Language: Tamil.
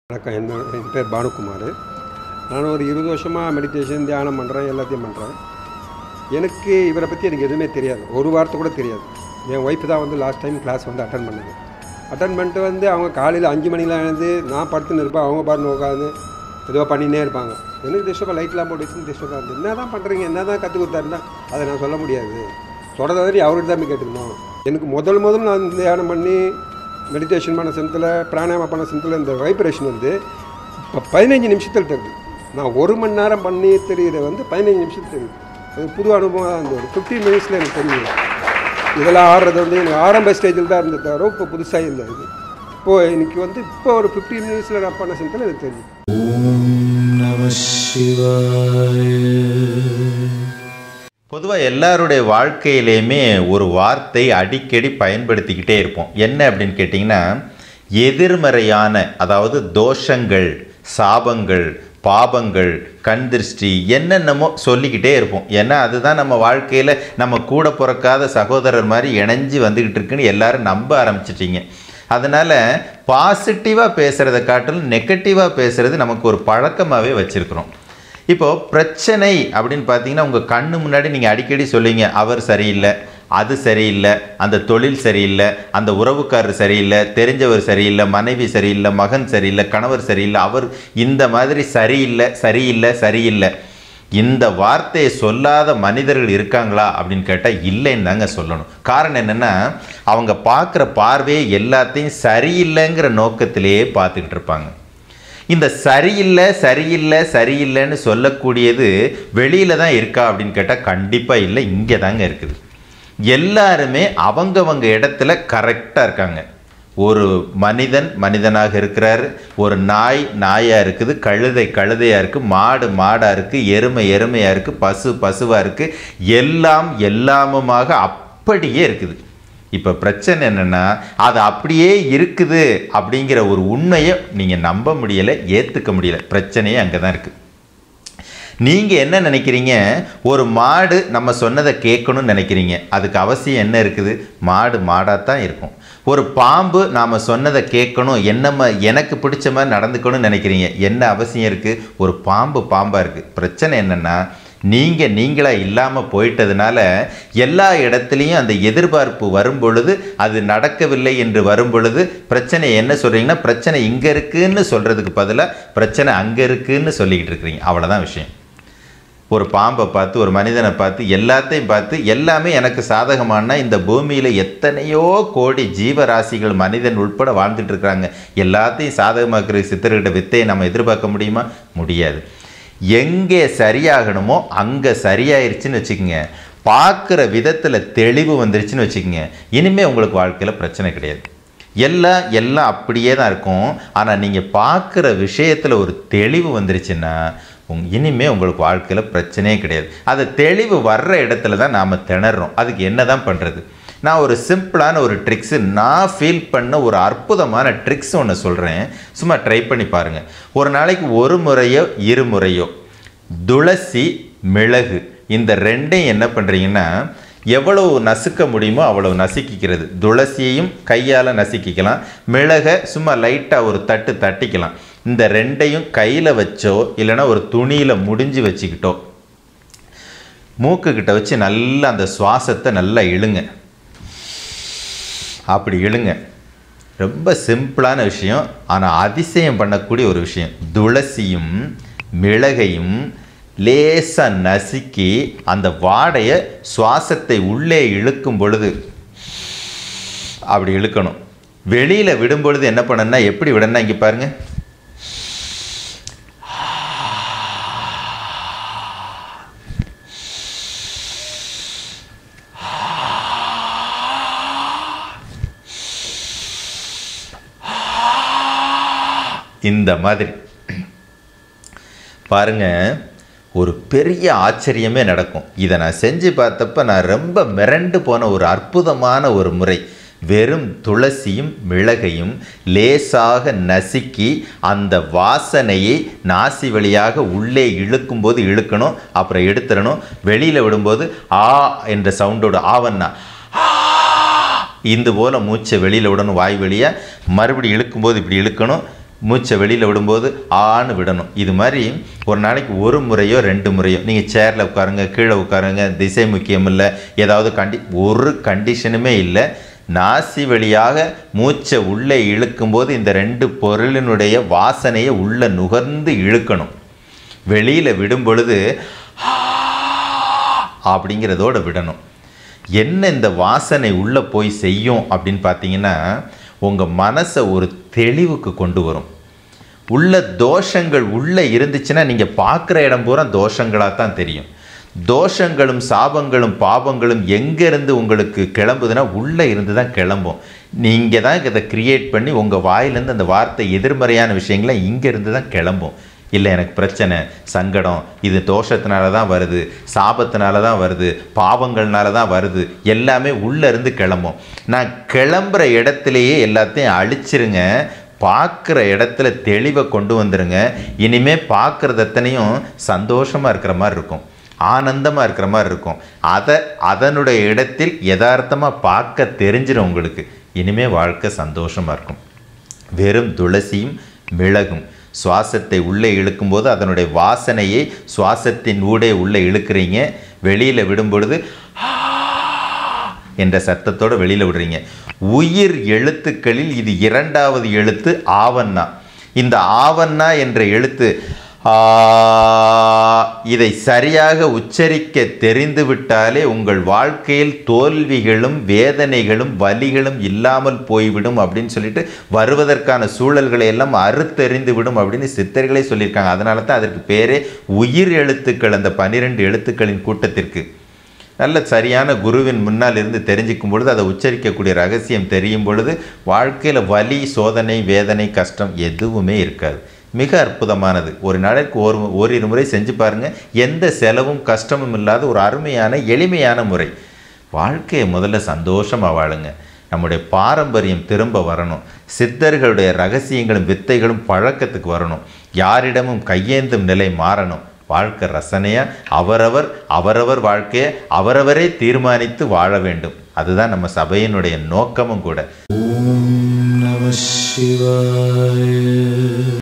வணக்கம் என்ன என் பேர் பானுகுமார் நான் ஒரு இருபது வருஷமாக மெடிடேஷன் தியானம் பண்ணுறேன் எல்லாத்தையும் பண்ணுறேன் எனக்கு இவரை பற்றி எனக்கு எதுவுமே தெரியாது ஒரு வார்த்தை கூட தெரியாது என் ஒய்ஃப் தான் வந்து லாஸ்ட் டைம் கிளாஸ் வந்து அட்டன் பண்ணது அட்டன் பண்ணிட்டு வந்து அவங்க காலையில் அஞ்சு மணிலாம் எழுந்து நான் படுத்துன்னு இருப்பேன் அவங்க பாட்டுன்னு உட்காந்து ஏதோ பண்ணினே இருப்பாங்க எனக்கு டிஸ்டர்பாக லைட்லாம் போட்டு வச்சு டிஸ்டர்பாக இருந்தது என்ன தான் பண்ணுறீங்க என்ன தான் கற்றுக் கொடுத்தாருன்னா அதை நான் சொல்ல முடியாது சொல்கிறத மாதிரி அவர்கிட்ட தான் போய் கேட்டுக்கணும் எனக்கு முதல் முதல் நான் தியானம் பண்ணி மெடிடேஷன் பண்ண சமயத்தில் பிராணாயாமம் பண்ண சமயத்தில் இந்த வைப்ரேஷன் வந்து இப்போ பதினஞ்சு நிமிஷத்தில் தெரியுது நான் ஒரு மணி நேரம் பண்ணி தெரியுறது வந்து பதினஞ்சு நிமிஷத்தில் தெரியுது அது புது அனுபவம் தான் அந்த ஒரு ஃபிஃப்டீன் மினிட்ஸில் எனக்கு தெரியும் இதெல்லாம் ஆடுறது வந்து எனக்கு ஆரம்ப ஸ்டேஜில் தான் இருந்தது தவிர இப்போ புதுசாக இல்லை இது இப்போது எனக்கு வந்து இப்போ ஒரு ஃபிஃப்டீன் மினிட்ஸில் நான் பண்ண சமயத்தில் எனக்கு தெரியும் பொதுவாக எல்லாருடைய வாழ்க்கையிலையுமே ஒரு வார்த்தை அடிக்கடி பயன்படுத்திக்கிட்டே இருப்போம் என்ன அப்படின்னு கேட்டிங்கன்னா எதிர்மறையான அதாவது தோஷங்கள் சாபங்கள் பாபங்கள் கண் திருஷ்டி என்னென்னமோ சொல்லிக்கிட்டே இருப்போம் ஏன்னா அதுதான் நம்ம வாழ்க்கையில் நம்ம கூட பிறக்காத சகோதரர் மாதிரி இணைஞ்சு வந்துக்கிட்டு இருக்குன்னு எல்லாரும் நம்ப ஆரம்பிச்சிட்டீங்க அதனால் பாசிட்டிவாக பேசுகிறத காட்டிலும் நெகட்டிவாக பேசுகிறது நமக்கு ஒரு பழக்கமாகவே வச்சுருக்குறோம் இப்போது பிரச்சனை அப்படின்னு பார்த்தீங்கன்னா உங்கள் கண்ணு முன்னாடி நீங்கள் அடிக்கடி சொல்லுவீங்க அவர் சரியில்லை அது சரியில்லை அந்த தொழில் சரியில்லை அந்த உறவுக்காரர் சரியில்லை தெரிஞ்சவர் சரியில்லை மனைவி சரியில்லை மகன் சரியில்லை கணவர் சரியில்லை அவர் இந்த மாதிரி சரியில்லை சரியில்லை சரியில்லை இந்த வார்த்தையை சொல்லாத மனிதர்கள் இருக்காங்களா அப்படின்னு கேட்டால் இல்லைன்னு தாங்க சொல்லணும் காரணம் என்னென்னா அவங்க பார்க்குற பார்வையை எல்லாத்தையும் சரியில்லைங்கிற நோக்கத்திலேயே பார்த்துக்கிட்டு இருப்பாங்க இந்த சரியில்லை சரியில்லை சரியில்லைன்னு சொல்லக்கூடியது வெளியில தான் இருக்கா அப்படின்னு கேட்டால் கண்டிப்பாக இல்லை இங்கே தாங்க இருக்குது எல்லாருமே அவங்கவங்க இடத்துல கரெக்டாக இருக்காங்க ஒரு மனிதன் மனிதனாக இருக்கிறாரு ஒரு நாய் நாயாக இருக்குது கழுதை கழுதையாக இருக்குது மாடு மாடாக இருக்குது எருமை எருமையாக இருக்குது பசு பசுவாக இருக்குது எல்லாம் எல்லாமுமாக அப்படியே இருக்குது இப்போ பிரச்சனை என்னென்னா அது அப்படியே இருக்குது அப்படிங்கிற ஒரு உண்மையை நீங்கள் நம்ப முடியலை ஏற்றுக்க முடியலை பிரச்சனையே அங்கே தான் இருக்குது நீங்கள் என்ன நினைக்கிறீங்க ஒரு மாடு நம்ம சொன்னதை கேட்கணும்னு நினைக்கிறீங்க அதுக்கு அவசியம் என்ன இருக்குது மாடு மாடாக தான் இருக்கும் ஒரு பாம்பு நாம் சொன்னதை கேட்கணும் என்னம்மா எனக்கு பிடிச்ச மாதிரி நடந்துக்கணும்னு நினைக்கிறீங்க என்ன அவசியம் இருக்குது ஒரு பாம்பு பாம்பாக இருக்குது பிரச்சனை என்னென்னா நீங்கள் நீங்களாக இல்லாமல் போயிட்டதுனால எல்லா இடத்துலையும் அந்த எதிர்பார்ப்பு வரும் பொழுது அது நடக்கவில்லை என்று வரும் பொழுது பிரச்சனை என்ன சொல்கிறீங்கன்னா பிரச்சனை இங்கே இருக்குன்னு சொல்கிறதுக்கு பதிலாக பிரச்சனை அங்கே இருக்குன்னு சொல்லிக்கிட்டு இருக்கிறீங்க அவ்வளோதான் விஷயம் ஒரு பாம்பை பார்த்து ஒரு மனிதனை பார்த்து எல்லாத்தையும் பார்த்து எல்லாமே எனக்கு சாதகமானா இந்த பூமியில் எத்தனையோ கோடி ஜீவராசிகள் மனிதன் உட்பட வாழ்ந்துட்டு இருக்கிறாங்க எல்லாத்தையும் சாதகமாக்குற சித்தர்கிட்ட வித்தையை நம்ம எதிர்பார்க்க முடியுமா முடியாது எங்கே சரியாகணுமோ அங்கே சரியாயிருச்சுன்னு வச்சுக்கோங்க பார்க்குற விதத்தில் தெளிவு வந்துருச்சுன்னு வச்சுக்கோங்க இனிமேல் உங்களுக்கு வாழ்க்கையில் பிரச்சனை கிடையாது எல்லாம் எல்லாம் அப்படியே தான் இருக்கும் ஆனால் நீங்கள் பார்க்குற விஷயத்தில் ஒரு தெளிவு வந்துருச்சுன்னா உங் இனிமே உங்களுக்கு வாழ்க்கையில் பிரச்சனையே கிடையாது அது தெளிவு வர்ற இடத்துல தான் நாம் திணறோம் அதுக்கு என்ன தான் பண்ணுறது நான் ஒரு சிம்பிளான ஒரு ட்ரிக்ஸு நான் ஃபீல் பண்ண ஒரு அற்புதமான ட்ரிக்ஸ் ஒன்று சொல்கிறேன் சும்மா ட்ரை பண்ணி பாருங்கள் ஒரு நாளைக்கு ஒரு முறையோ இரு முறையோ துளசி மிளகு இந்த ரெண்டையும் என்ன பண்ணுறீங்கன்னா எவ்வளவு நசுக்க முடியுமோ அவ்வளவு நசுக்கிக்கிறது துளசியையும் கையால் நசுக்கிக்கலாம் மிளகை சும்மா லைட்டாக ஒரு தட்டு தட்டிக்கலாம் இந்த ரெண்டையும் கையில் வச்சோ இல்லைன்னா ஒரு துணியில் முடிஞ்சு வச்சுக்கிட்டோ மூக்குக்கிட்ட வச்சு நல்லா அந்த சுவாசத்தை நல்லா இழுங்க அப்படி இழுங்க ரொம்ப சிம்பிளான விஷயம் ஆனால் அதிசயம் பண்ணக்கூடிய ஒரு விஷயம் துளசியும் மிளகையும் லேசாக நசுக்கி அந்த வாடையை சுவாசத்தை உள்ளே இழுக்கும் பொழுது அப்படி இழுக்கணும் வெளியில் விடும் பொழுது என்ன பண்ணணும்னா எப்படி விடணும்னா இங்கே பாருங்கள் இந்த மாதிரி பாருங்க ஒரு பெரிய ஆச்சரியமே நடக்கும் இதை நான் செஞ்சு பார்த்தப்ப நான் ரொம்ப மிரண்டு போன ஒரு அற்புதமான ஒரு முறை வெறும் துளசியும் மிளகையும் லேசாக நசுக்கி அந்த வாசனையை நாசி வழியாக உள்ளே இழுக்கும்போது இழுக்கணும் அப்புறம் எடுத்துடணும் வெளியில் விடும்போது ஆ என்ற சவுண்டோட ஆவன்னா இந்த போல் மூச்சை வெளியில் விடணும் வாய் வழியாக மறுபடியும் இழுக்கும்போது இப்படி இழுக்கணும் மூச்சை வெளியில் விடும்போது ஆன்னு விடணும் இது மாதிரி ஒரு நாளைக்கு ஒரு முறையோ ரெண்டு முறையோ நீங்கள் சேரில் உட்காருங்க கீழே உட்காருங்க திசை முக்கியம் இல்லை ஏதாவது கண்டி ஒரு கண்டிஷனுமே இல்லை நாசி வழியாக மூச்சை உள்ளே இழுக்கும்போது இந்த ரெண்டு பொருளினுடைய வாசனையை உள்ளே நுகர்ந்து இழுக்கணும் வெளியில் விடும் பொழுது அப்படிங்கிறதோட விடணும் என்ன இந்த வாசனை உள்ளே போய் செய்யும் அப்படின்னு பார்த்தீங்கன்னா உங்கள் மனசை ஒரு தெளிவுக்கு கொண்டு வரும் உள்ள தோஷங்கள் உள்ளே இருந்துச்சுன்னா நீங்கள் பார்க்குற இடம் பூரா தோஷங்களாக தான் தெரியும் தோஷங்களும் சாபங்களும் பாபங்களும் எங்கேருந்து உங்களுக்கு கிளம்புதுன்னா உள்ளே இருந்து தான் கிளம்பும் நீங்கள் தான் இதை கிரியேட் பண்ணி உங்கள் வாயிலேருந்து அந்த வார்த்தை எதிர்மறையான விஷயங்களை இங்கேருந்து தான் கிளம்பும் இல்லை எனக்கு பிரச்சனை சங்கடம் இது தோஷத்தினால தான் வருது சாபத்தினால தான் வருது பாவங்கள்னால தான் வருது எல்லாமே உள்ளே இருந்து கிளம்பும் நான் கிளம்புற இடத்துலையே எல்லாத்தையும் அழிச்சிருங்க பார்க்குற இடத்துல தெளிவை கொண்டு வந்துருங்க இனிமே பார்க்குறது எத்தனையும் சந்தோஷமாக இருக்கிற மாதிரி இருக்கும் ஆனந்தமாக இருக்கிற மாதிரி இருக்கும் அதை அதனுடைய இடத்தில் யதார்த்தமாக பார்க்க தெரிஞ்சிடும் உங்களுக்கு இனிமே வாழ்க்கை சந்தோஷமாக இருக்கும் வெறும் துளசியும் மிளகும் சுவாசத்தை உள்ளே இழுக்கும்போது அதனுடைய வாசனையை சுவாசத்தின் ஊடே உள்ளே இழுக்கிறீங்க வெளியில் விடும் பொழுது என்ற சத்தத்தோட வெளியில் விடுறீங்க உயிர் எழுத்துக்களில் இது இரண்டாவது எழுத்து ஆவண்ணா இந்த ஆவண்ணா என்ற எழுத்து ஆ, இதை சரியாக உச்சரிக்க தெரிந்து விட்டாலே உங்கள் வாழ்க்கையில் தோல்விகளும் வேதனைகளும் வலிகளும் இல்லாமல் போய்விடும் அப்படின்னு சொல்லிட்டு வருவதற்கான சூழல்களை எல்லாம் அறுத்தெறிந்து விடும் அப்படின்னு சித்தர்களே சொல்லியிருக்காங்க அதனால தான் அதற்கு பேரே உயிர் எழுத்துக்கள் அந்த பன்னிரெண்டு எழுத்துக்களின் கூட்டத்திற்கு நல்ல சரியான குருவின் முன்னால் இருந்து தெரிஞ்சுக்கும் பொழுது அதை உச்சரிக்கக்கூடிய ரகசியம் தெரியும் பொழுது வாழ்க்கையில் வலி சோதனை வேதனை கஷ்டம் எதுவுமே இருக்காது மிக அற்புதமானது ஒரு நாளைக்கு ஒரு ஓரிரு முறை செஞ்சு பாருங்கள் எந்த செலவும் கஷ்டமும் இல்லாத ஒரு அருமையான எளிமையான முறை வாழ்க்கையை முதல்ல சந்தோஷமாக வாழுங்க நம்முடைய பாரம்பரியம் திரும்ப வரணும் சித்தர்களுடைய ரகசியங்களும் வித்தைகளும் பழக்கத்துக்கு வரணும் யாரிடமும் கையேந்தும் நிலை மாறணும் வாழ்க்கை ரசனையாக அவரவர் அவரவர் வாழ்க்கையை அவரவரே தீர்மானித்து வாழ வேண்டும் அதுதான் நம்ம சபையினுடைய நோக்கமும் கூட Namah Shivaya.